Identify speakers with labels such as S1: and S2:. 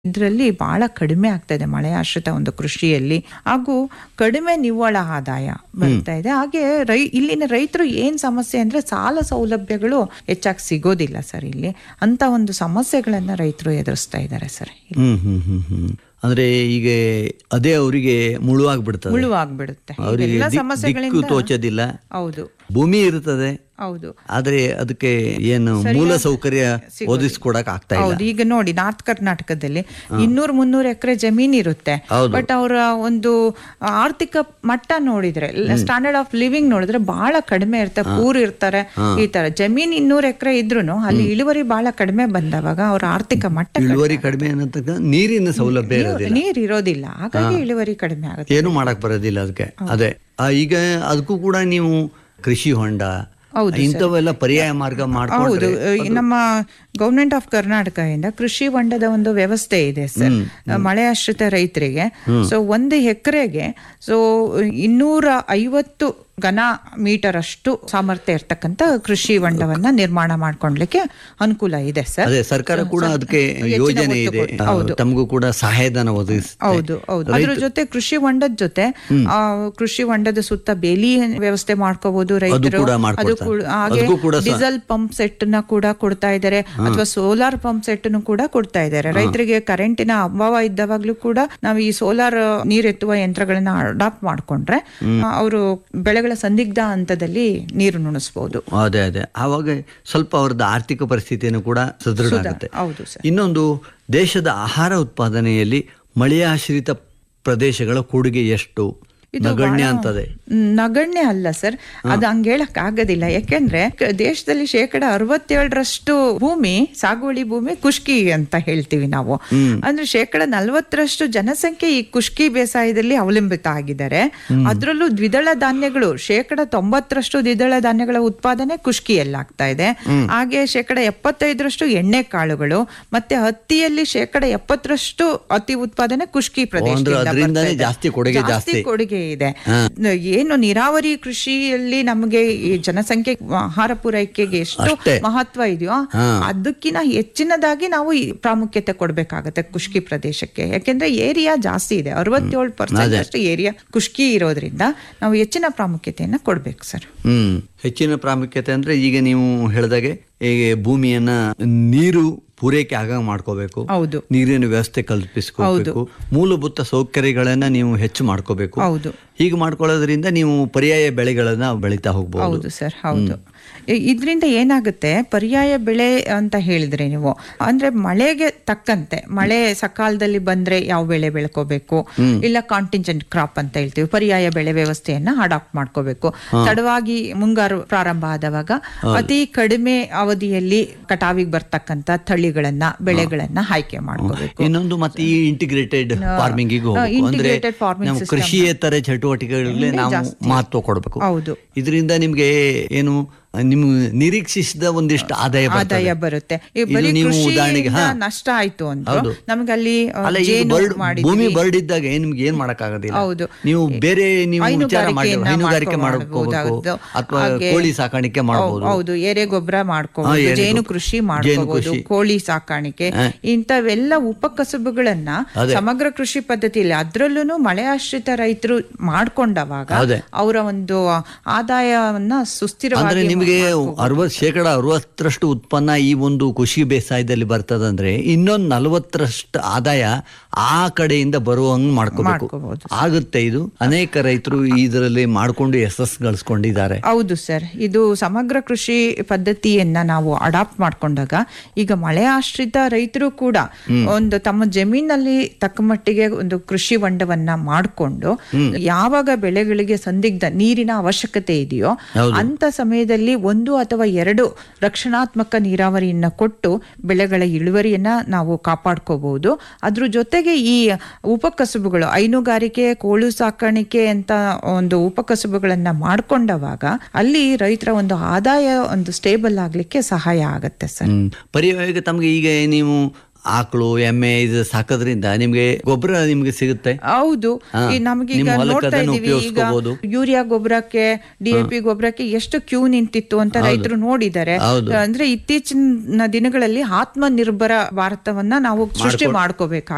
S1: ಇದರಲ್ಲಿ ಬಹಳ ಕಡಿಮೆ ಆಗ್ತಾ ಇದೆ ಮಳೆ ಆಶ್ರಿತ ಒಂದು ಕೃಷಿಯಲ್ಲಿ ಹಾಗೂ ಕಡಿಮೆ ನಿವ್ವಳ ಆದಾಯ ಬರ್ತಾ ಇದೆ ಹಾಗೆ ರೈ ಇಲ್ಲಿನ ರೈತರು ಏನ್ ಸಮಸ್ಯೆ ಅಂದ್ರೆ ಸಾಲ ಸೌಲಭ್ಯಗಳು ಹೆಚ್ಚಾಗಿ ಸಿಗೋದಿಲ್ಲ ಸರ್ ಇಲ್ಲಿ ಅಂತ ಒಂದು ಸಮಸ್ಯೆಗಳನ್ನ ರೈತರು ಎದುರಿಸ್ತಾ ಇದ್ದಾರೆ ಸರ್
S2: ಹ್ಮ್ ಹ್ಮ್ ಹ್ಮ್ ಹ್ಮ್ ಅಂದ್ರೆ ಈಗ ಅದೇ ಅವರಿಗೆ ಮುಳುವಾಗ್ಬಿಡ್ತದೆ
S1: ಮುಳುವಾಗ್ಬಿಡುತ್ತೆ
S2: ಅವರಿಗೆ
S1: ಎಲ್ಲ
S2: ದಿಕ್ಕು
S1: ಸಮಸ್ಯೆಗಳಿಂದ
S2: ತೋಚೋದಿಲ್ಲ
S1: ಹೌದು
S2: ಭೂಮಿ ಇರ್ತದೆ
S1: ಹೌದು
S2: ಆದ್ರೆ ಅದಕ್ಕೆ ಏನು ಮೂಲ ಸೌಕರ್ಯ ಒದಗಿಸ್ಕೊಡಕ್ ಆಗ್ತಾ ಇಲ್ಲ
S1: ಹೌದು ಈಗ ನೋಡಿ ನಾರ್ತ್ ಕರ್ನಾಟಕದಲ್ಲಿ ಇನ್ನೂರ್ ಮುನ್ನೂರು ಎಕರೆ ಜಮೀನ್ ಇರುತ್ತೆ
S2: ಹೌದು.
S1: ಬಟ್ ಅವರ ಒಂದು ಆರ್ಥಿಕ ಮಟ್ಟ ನೋಡಿದ್ರೆ ಸ್ಟ್ಯಾಂಡರ್ಡ್ ಆಫ್ ಲಿವಿಂಗ್ ನೋಡಿದ್ರೆ ಬಹಳ ಕಡಿಮೆ ಇರ್ತಾರೆ ಪೂರ್ ಇರ್ತಾರೆ ಈ ತರ ಜಮೀನ್ ಇನ್ನೂರ್ ಎಕರೆ ಇದ್ರೂನು ಅಲ್ಲಿ ಇಳುವರಿ ಬಹಳ ಕಡಿಮೆ ಬಂದವಾಗ ಅವ್ರ ಆರ್ಥಿಕ ಮಟ್ಟ
S2: ಇಳುವರಿ ಕಡಿಮೆ ಅನ್ನತಕ್ಕ ನೀರಿನ ಸೌಲಭ್ಯ ಇರೋದಿಲ್ಲ
S1: ನೀರ್ ಇರೋದಿಲ್ಲ ಹಾಗಾಗಿ ಇಳುವರಿ ಕಡಿಮೆ ಆಗುತ್ತೆ
S2: ಏನು ಮಾಡಕ್ ಬರೋದಿಲ್ಲ ಅದಕ್ಕೆ ಅದೇ ಆ, ಈಗ ಅದಕ್ಕೂ ಕೂಡ ನೀವು ಕೃಷಿ ಹೊಂಡ
S1: ಹೌದು
S2: ಇಂಥವೆಲ್ಲ ಪರ್ಯಾಯ ಮಾರ್ಗ
S1: ಹೌದು
S2: ಮಾಡ್ಕೊಂಡ್ರೆ
S1: ಈ ನಮ್ಮ ಗವರ್ಮೆಂಟ್ ಆಫ್ ಕರ್ನಾಟಕದಿಂದ ಕೃಷಿ ಹೊಂಡದ ಒಂದು ವ್ಯವಸ್ಥೆ ಇದೆ ಸರ್ ಮಳೆ ಆಶ್ರಿತ ರೈತರಿಗೆ ಸೊ ಒಂದು ಎಕರೆಗೆ ಸೊ ಇನ್ನೂರ ಐವತ್ತು ಘನ ಮೀಟರ್ ಅಷ್ಟು ಸಾಮರ್ಥ್ಯ ಇರ್ತಕ್ಕಂಥ ಕೃಷಿ ಹೊಂಡವನ್ನ ನಿರ್ಮಾಣ ಮಾಡ್ಕೊಳ್ಲಿಕ್ಕೆ ಅನುಕೂಲ ಇದೆ ಸರ್
S2: ಅದೇ ಸರ್ಕಾರ ಕೂಡ ಅದಕ್ಕೆ
S1: ಹೆಚ್ಚಿನ
S2: ಯೋಜನೆ
S1: ಒತ್ತು
S2: ಇದೆ
S1: ಕೊಟ್ಟು-
S2: ಆ,
S1: ಹೌದು.
S2: ತಮಗೂ ಕೂಡ ಸಹಾಯಧನ ಒದಗಿಸುತ್ತೆ
S1: ಹೌದು ಹೌದು ಅದ್ರ ಜೊತೆ ಕೃಷಿ ಹೊಂಡದ ಜೊತೆ ಆ, ಕೃಷಿ ಹೊಂಡದ ಸುತ್ತ ಬೇಲಿ ವ್ಯವಸ್ಥೆ ಮಾಡ್ಕೋಬಹುದು ರೈತರು
S2: ಕೂಡ
S1: ಅದು
S2: ಮಾಡ್ಕೊಡ್ತಾರೆ.
S1: ಕೂಡ- ಹಾಗೆ
S2: ಅದಕ್ಕೂ ಕೂಡ ಸ-
S1: ಡೀಸೆಲ್ ಪಂಪ್ ಸೆಟ್ ನ ಕೂಡ ಕೊಡ್ತಾ ಇದ್ದಾರೆ ಅಥವಾ ಸೋಲಾರ್ ಪಂಪ್ ಸೆಟ್ ಕೂಡ ಕೊಡ್ತಾ ಇದ್ದಾರೆ ರೈತರಿಗೆ ಕರೆಂಟಿನ ಅಭಾವ ಇದ್ದವಾಗ್ಲೂ ಕೂಡ ನಾವು ಈ ಸೋಲಾರ್ ನೀರೆತ್ತುವ ಯಂತ್ರಗಳನ್ನ ಅಡಾಪ್ಟ್ ಮಾಡ್ಕೊಂಡ್ರೆ ಅವರು ಬೆಳೆಗಳ ಸಂದಿಗ್ಧ ಹಂತದಲ್ಲಿ ನೀರು ನುಣಿಸಬಹುದು
S2: ಅದೇ ಅದೇ ಆವಾಗ ಸ್ವಲ್ಪ ಅವ್ರದ್ದು ಆರ್ಥಿಕ ಪರಿಸ್ಥಿತಿಯನ್ನು ಕೂಡ ಸದೃಢ ಆಗುತ್ತೆ
S1: ಹೌದು ಸರ್
S2: ಇನ್ನೊಂದು ದೇಶದ ಆಹಾರ ಉತ್ಪಾದನೆಯಲ್ಲಿ ಮಳೆಯಾಶ್ರಿತ ಪ್ರದೇಶಗಳ ಕೊಡುಗೆ ಎಷ್ಟು ನಗಣ್ಯ ಅಂತದೆ
S1: ನಗಣ್ಯ ಅಲ್ಲ ಸರ್ ಅದು ಹಂಗ ಹೇಳಕ್ ಆಗೋದಿಲ್ಲ ಯಾಕೆಂದ್ರೆ ಕ- ದೇಶದಲ್ಲಿ ಶೇಕಡ ಅರವತ್ತೇಳರಷ್ಟು ಭೂಮಿ ಸಾಗುವಳಿ ಭೂಮಿ ಕುಷ್ಕಿ ಅಂತ ಹೇಳ್ತೀವಿ ನಾವು ಅಂದ್ರೆ ಶೇಕಡ ನಲವತ್ತರಷ್ಟು ಜನಸಂಖ್ಯೆ ಈ ಕುಷ್ಕಿ ಬೇಸಾಯದಲ್ಲಿ ಅವಲಂಬಿತ ಆಗಿದ್ದಾರೆ ಅದರಲ್ಲೂ ದ್ವಿದಳ ಧಾನ್ಯಗಳು ಶೇಕಡ ತೊಂಬತ್ತರಷ್ಟು ದ್ವಿದಳ ಧಾನ್ಯಗಳ ಉತ್ಪಾದನೆ ಕುಷ್ಕಿಯಲ್ಲಿ ಆಗ್ತಾ ಇದೆ ಹಾಗೆ ಶೇಕಡ ಎಪ್ಪತ್ತೈದರಷ್ಟು ಎಣ್ಣೆ ಕಾಳುಗಳು ಮತ್ತೆ ಹತ್ತಿಯಲ್ಲಿ ಶೇಕಡ ಎಪ್ಪತ್ತರಷ್ಟು ಹತ್ತಿ ಉತ್ಪಾದನೆ ಕುಷ್ಕಿ ಪ್ರದೇಶದಿಂದ
S2: ಅದರಿಂದಾನೇ
S1: ಬರ್ತಾ ಇದೆ.
S2: ಜಾಸ್ತಿ ಕೊಡುಗೆ ಜಾಸ್ತಿ.
S1: ಕೊಡುಗೆ ಇದೆ ಏನು ನೀರಾವರಿ ಕೃಷಿಯಲ್ಲಿ ನಮಗೆ ಈ ಜನಸಂಖ್ಯೆ ಆಹಾರ ಪೂರೈಕೆಗೆ ಎಷ್ಟು
S2: ಅಷ್ಟೇ.
S1: ಮಹತ್ವ ಇದೆಯೋ ಅದಕ್ಕಿಂತ ಹೆಚ್ಚಿನದಾಗಿ ನಾವು ಈ ಪ್ರಾಮುಖ್ಯತೆ ಕೊಡ್ಬೇಕಾಗತ್ತೆ ಕುಷ್ಕಿ ಪ್ರದೇಶಕ್ಕೆ ಯಾಕೆಂದ್ರೆ ಏರಿಯಾ ಜಾಸ್ತಿ ಇದೆ ಅರವತ್ತೇಳು ಪರ್ಸೆಂಟ್ ಅಷ್ಟು ಏರಿಯಾ ಕುಷ್ಕಿ ಇರೋದ್ರಿಂದ ನಾವು ಹೆಚ್ಚಿನ ಪ್ರಾಮುಖ್ಯತೆಯನ್ನ ಕೊಡ್ಬೇಕು ಸರ್
S2: ಹ್ಮ್ ಹೆಚ್ಚಿನ ಪ್ರಾಮುಖ್ಯತೆ ಅಂದ್ರೆ ಈಗ ನೀವು ಹೇಳಿದಾಗೆ ಈಗ ಭೂಮಿಯನ್ನ ನೀರು ಪೂರೈಕೆ ಆಗ ಮಾಡ್ಕೋಬೇಕು
S1: ಹೌದು
S2: ನೀರಿನ ವ್ಯವಸ್ಥೆ ಕಲ್ಪಿಸ್ಕೋಬೇಕು ಮೂಲಭೂತ ಸೌಕರ್ಯಗಳನ್ನ ನೀವು ಹೆಚ್ಚು ಮಾಡ್ಕೋಬೇಕು
S1: ಹೌದು
S2: ಹೀಗೆ ಮಾಡ್ಕೊಳ್ಳೋದ್ರಿಂದ ನೀವು ಪರ್ಯಾಯ ಬೆಳೆಗಳನ್ನ ಬೆಳೀತಾ ಹೋಗ್ಬೋದು
S1: ಹೌದು ಸರ್ ಹೌದು ಇ- ಇದ್ರಿಂದ ಏನಾಗುತ್ತೆ ಪರ್ಯಾಯ ಬೆಳೆ ಅಂತ ಹೇಳಿದ್ರೆ ನೀವು ಅಂದ್ರೆ ಮಳೆಗೆ ತಕ್ಕಂತೆ ಮಳೆ ಸಕಾಲದಲ್ಲಿ ಬಂದ್ರೆ ಯಾವ ಬೆಳೆ ಬೆಳ್ಕೋಬೇಕು ಇಲ್ಲ ಕಾಂಟಿಂಜೆಂಟ್ ಕ್ರಾಪ್ ಅಂತ ಹೇಳ್ತೀವಿ ಪರ್ಯಾಯ ಬೆಳೆ ವ್ಯವಸ್ಥೆಯನ್ನ ಅಡಾಪ್ಟ್ ಮಾಡ್ಕೋಬೇಕು ತಡವಾಗಿ ಮುಂಗಾರು ಪ್ರಾರಂಭ ಆದವಾಗ ಅತಿ ಕಡಿಮೆ ಅವಧಿಯಲ್ಲಿ ಕಟಾವಿಗೆ ಬರ್ತಕ್ಕಂತ ತಳಿಗಳನ್ನ ಬೆಳೆಗಳನ್ನ ಆಯ್ಕೆ ಮಾಡ್ಕೋಬೇಕು
S2: ಇನ್ನೊಂದು ಮತ್ತೆ ಈ ಇಂಟಿಗ್ರೇಟೆಡ್ ಫಾರ್ಮಿಂಗ್ ಹೋಗ್ಬೇಕು ಅಂದ್ರೆ
S1: integrated farming
S2: ನಾವು
S1: system.
S2: ಕೃಷಿಯೇತರ ಚಟುವಟಿಕೆಗಳಿಗೆ ನಾವು ಮಹತ್ವ ಕೊಡಬೇಕು
S1: ಹೌದು
S2: ಇದರಿಂದ ನಿಮ್ಗೆ ಏನು ನಿಮ್ಗೆ ನಿರೀಕ್ಷಿಸಿದ ಒಂದಿಷ್ಟು ಆದಾಯ ಬರ್ತದೆ.
S1: ಆದಾಯ ಬರುತ್ತೆ ಈ
S2: ಇದು
S1: ಬರೀ
S2: ನೀವು ಉದಾಹರಣೆಗೆ
S1: ಕೃಷಿಯಿಂದ
S2: ಹಾ
S1: ನಷ್ಟ ಆಯ್ತು ಅಂತ
S2: ಹೌದು.
S1: ನಮ್ಗೆ ಅಲ್ಲಿ ಆ,
S2: ಅಲ್ಲ ಈಗ
S1: ಜೇನು
S2: ಬರ್ಡ್
S1: ಮಾಡಿದ್ವಿ.
S2: ಭೂಮಿ ಬರ್ಡ್ ಇದ್ದಾಗ ನಿಮ್ಗೆ ಏನ್ ಮಾಡಕ್ ಆಗೋದಿಲ್ಲ
S1: ಹೌದು.
S2: ನೀವು ಬೇರೆ ನೀವು ವಿಚಾರ ಮಾಡಿ
S1: ಹೈನುಗಾರಿಕೆಯನ್ನ
S2: ಹೈನುಗಾರಿಕೆ
S1: ಮಾಡ್ಕೋಬಹುದು.
S2: ಮಾಡ್ಕೋಬೇಕು ಅಥವಾ
S1: ಹಾಗೆ-
S2: ಕೋಳಿ ಸಾಕಾಣಿಕೆ ಮಾಡಬಹುದು
S1: ಹೌದು ಎರೆ ಗೊಬ್ಬರ
S2: ಹಾ,
S1: ಮಾಡ್ಕೋಬಹುದು
S2: ಎರೆ
S1: ಜೇನು
S2: ಗೊಬ್ಬರ.
S1: ಕೃಷಿ
S2: ಜೇನು
S1: ಮಾಡ್ಕೋಬಹುದು
S2: ಕೃಷಿ.
S1: ಕೋಳಿ ಸಾಕಾಣಿಕೆ ಇಂಥವೆಲ್ಲ ಉಪಕಸಬುಗಳನ್ನ
S2: ಅದೇ.
S1: ಸಮಗ್ರ ಕೃಷಿ ಪದ್ಧತಿಯಲ್ಲಿ ಅದ್ರಲ್ಲೂ ಮಳೆ ಆಶ್ರಿತ ರೈತರು ಮಾಡ್ಕೊಂಡವಾಗ
S2: ಅದೇ.
S1: ಅವರ ಒಂದು ಆದಾಯವನ್ನ
S2: ಅಂದ್ರೆ
S1: ಸುಸ್ಥಿರವಾಗಿ
S2: ನಿಮಗೆ ಅರವತ್ ಶೇಕಡ ಅರವತ್ತರಷ್ಟು ಉತ್ಪನ್ನ ಈ ಒಂದು ಕೃಷಿ ಬೇಸಾಯದಲ್ಲಿ ಬರ್ತದಂದ್ರೆ ಇನ್ನೊಂದು ನಲವತ್ತರಷ್ಟು ಆದಾಯ ಆ ಕಡೆಯಿಂದ ಬರುವಂಗ್ ಮಾಡ್ಕೋಬೇಕು
S1: ಮಾಡ್ಕೋಬಹುದು.
S2: ಆಗುತ್ತೆ ಇದು ಅನೇಕ ರೈತರು ಇದರಲ್ಲಿ ಮಾಡ್ಕೊಂಡು ಯಶಸ್ ಗಳಿಸ್ಕೊಂಡಿದ್ದಾರೆ
S1: ಹೌದು ಸರ್ ಇದು ಸಮಗ್ರ ಕೃಷಿ ಪದ್ಧತಿಯನ್ನ ನಾವು ಅಡಾಪ್ಟ್ ಮಾಡ್ಕೊಂಡಾಗ ಈಗ ಮಳೆ ಆಶ್ರಿತ ರೈತರು ಕೂಡ ಒಂದು ತಮ್ಮ ಜಮೀನಲ್ಲಿ ತಕ್ಕ ಮಟ್ಟಿಗೆ ಒಂದು ಕೃಷಿ ಹೊಂಡವನ್ನ ಮಾಡಿಕೊಂಡು ಯಾವಾಗ ಬೆಳೆಗಳಿಗೆ ಸಂದಿಗ್ಧ ನೀರಿನ ಅವಶ್ಯಕತೆ ಇದೆಯೋ ಅಂತ ಸಮಯದಲ್ಲಿ ಒಂದು ಅಥವಾ ಎರಡು ರಕ್ಷಣಾತ್ಮಕ ನೀರಾವರಿಯನ್ನ ಕೊಟ್ಟು ಬೆಳೆಗಳ ಇಳುವರಿಯನ್ನ ನಾವು ಕಾಪಾಡ್ಕೋಬಹುದು ಅದ್ರ ಜೊತೆಗೆ ಈ ಉಪಕಸುಬುಗಳು ಹೈನುಗಾರಿಕೆ ಕೋಳು ಸಾಕಾಣಿಕೆ ಅಂತ ಒಂದು ಉಪಕಸುಬುಗಳನ್ನ ಮಾಡ್ಕೊಂಡವಾಗ ಅಲ್ಲಿ ರೈತರ ಒಂದು ಆದಾಯ ಒಂದು ಸ್ಟೇಬಲ್ ಆಗ್ಲಿಕ್ಕೆ ಸಹಾಯ ಆಗತ್ತೆ ಸರ್
S2: ಹ್ಮ್ ಪರ್ಯಾಯ ತಮ್ಗೆ ಈಗ ನೀವು ಆಕಳು ಎಮ್ಮೆ ಇದು ಸಾಕೋದ್ರಿಂದ ನಿಮ್ಗೆ ಗೊಬ್ಬರ ನಿಮ್ಗೆ ಸಿಗುತ್ತೆ
S1: ಹೌದು
S2: ಹಾ.
S1: ಈ ನಮಗೀಗ
S2: ನಿಮ್ಮ ಹೊಲಕ್ಕೆ
S1: ನೋಡ್ತಾ
S2: ಅದನ್ನು
S1: ಇದೀವಿ ಈಗ
S2: ಉಪಯೋಗಿಸ್ಕೋಬಹುದು.
S1: ಯೂರಿಯಾ ಗೊಬ್ಬರಕ್ಕೆ ಡಿಎಪಿ ಗೊಬ್ಬರಕ್ಕೆ ಎಷ್ಟು ಕ್ಯೂ ನಿಂತಿತ್ತು ಅಂತ ರೈತರು ನೋಡಿದ್ದಾರೆ
S2: ಹೌದು.
S1: ಅಂದ್ರೆ ಇತ್ತೀಚಿನ ದಿನಗಳಲ್ಲಿ ಆತ್ಮ ನಿರ್ಭರ ಭಾರತವನ್ನ ನಾವು ಸೃಷ್ಟಿ ಮಾಡ್ಕೋಬೇಕಾಗುತ್ತೆ